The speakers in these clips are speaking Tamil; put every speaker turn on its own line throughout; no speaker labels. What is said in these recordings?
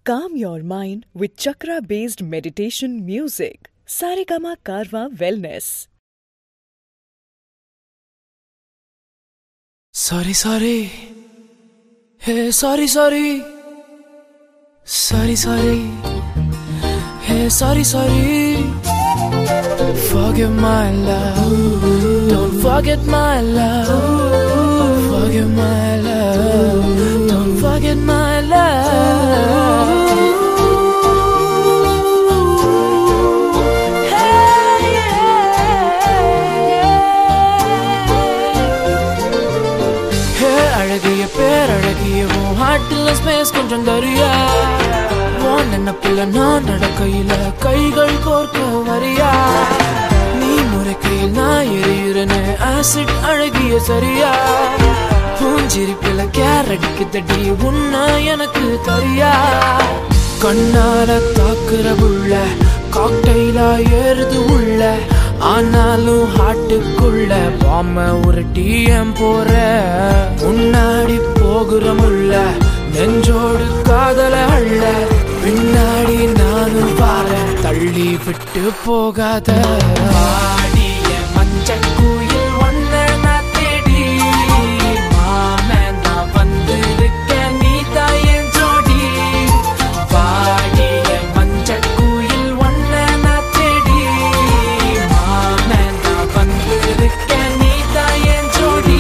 Calm your mind with chakra based meditation music. Saregama Karwa Wellness.
Sorry, sorry. Hey, sorry, sorry. Sorry, sorry. Hey, sorry, sorry. Forgive my love. Don't forget my love. Forgive my love. Don't forget my love. Hey, ஹே அழகிய பேரழகிய உன் ஹார்ட்டில் ஸ்பேஸ் கொஞ்சம் தரியா உன் நினப்பில் நான் நடக்கையில கைகள் கோர்க்க வரியா நீ முறைக்கையில் நான் எரியுறனே ஆசிட் அழகிய சரியா பூஞ்சிரிப்பில் கேரடிக்கு தடி உன்ன எனக்கு தரியா கண்ணால தாக்குற புள்ள காக்டைலா ஏறுது உள்ள ஆனாலும் ஹாட்டுக்குள்ள பாம உருட்டி ஏன் போற முன்னாடி போகிற முள்ள நெஞ்சோடு காதல அள்ள பின்னாடி நானும் பாரு தள்ளி விட்டு போகாத ஆடிய மஞ்ச குயில் ஒன்ன நான் தேடி மாமன் நான் வந்திருக்கேன் நீ தான் என் ஜோடி வாடிய மஞ்ச குயில் ஒன்ன நான் தேடி மாமன் நான் வந்திருக்கேன் நீ தான் என் ஜோடி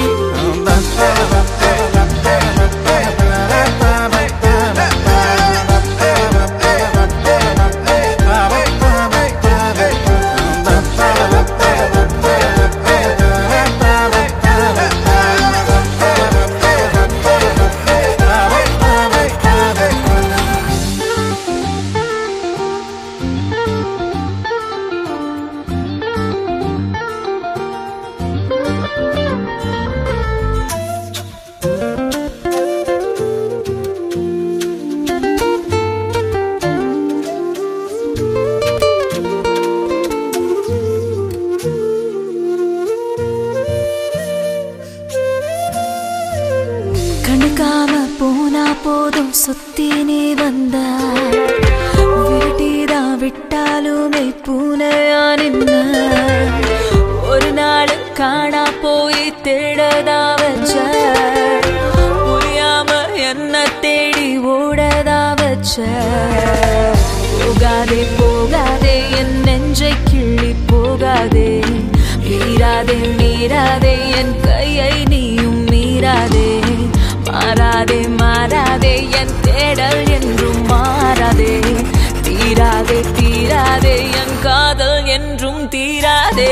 கண்டுக்காம போனா போதும் சுத்தி நீ வந்த விரட்டிதான் விட்டாலுமே பூனையா நின்ன ஒரு நாள் காணா போய் தேடதா வச்ச புரியாம என்ன தேடி ஓடதா வச்ச போகாதே போகாதே என் நெஞ்சை கிள்ளி போகாதே மீறாதே மீறாதே என் கையை நீயும் மீறாதே மாறாதே மாறாதே என் தேடல் என்றும் மாறாதே தீராதே தீராதே என் காதல் என்றும் தீராதே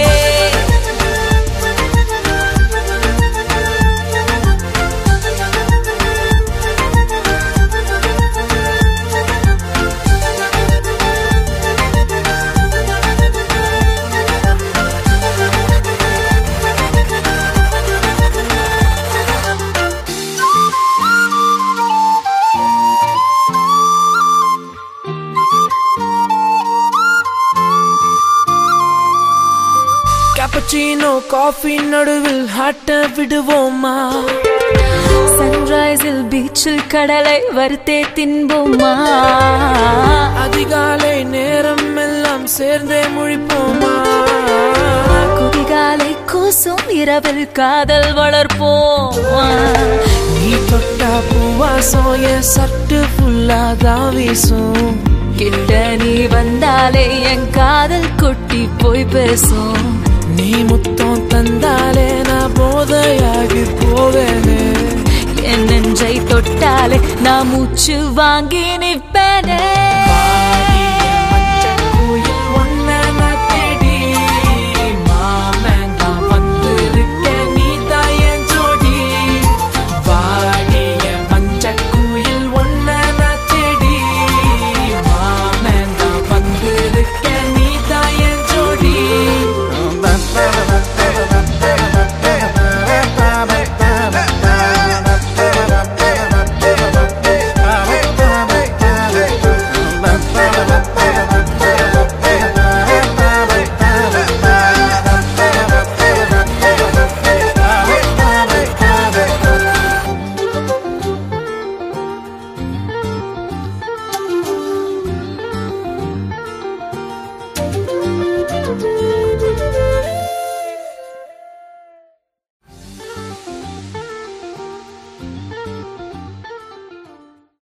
கேப்பச்சினோ காஃபி நடுவில் ஹாட்ட விடுவோமா
சன்ரைஸில் பீச்சில் கடலை வறுத்தே தின்போமா
அதிகாலை நேரம் எல்லாம் சேர்ந்தே முழிப்போமா
குதிகாலை கூசும் இரவில் காதல் வளர்ப்போம்
நீ தொட்டா பூவாசம் என் சட்டு ஃபுல்லா தான் வீசும்
கிட்ட நீ வந்தாலே என் காதல் கொட்டி போய் பேசும்
நீ முத்தம் தந்தாலே நான் போதையாகி போவேனே
என் நெஞ்சை தொட்டாலே நான் மூச்சு வாங்கி நிற்பேனே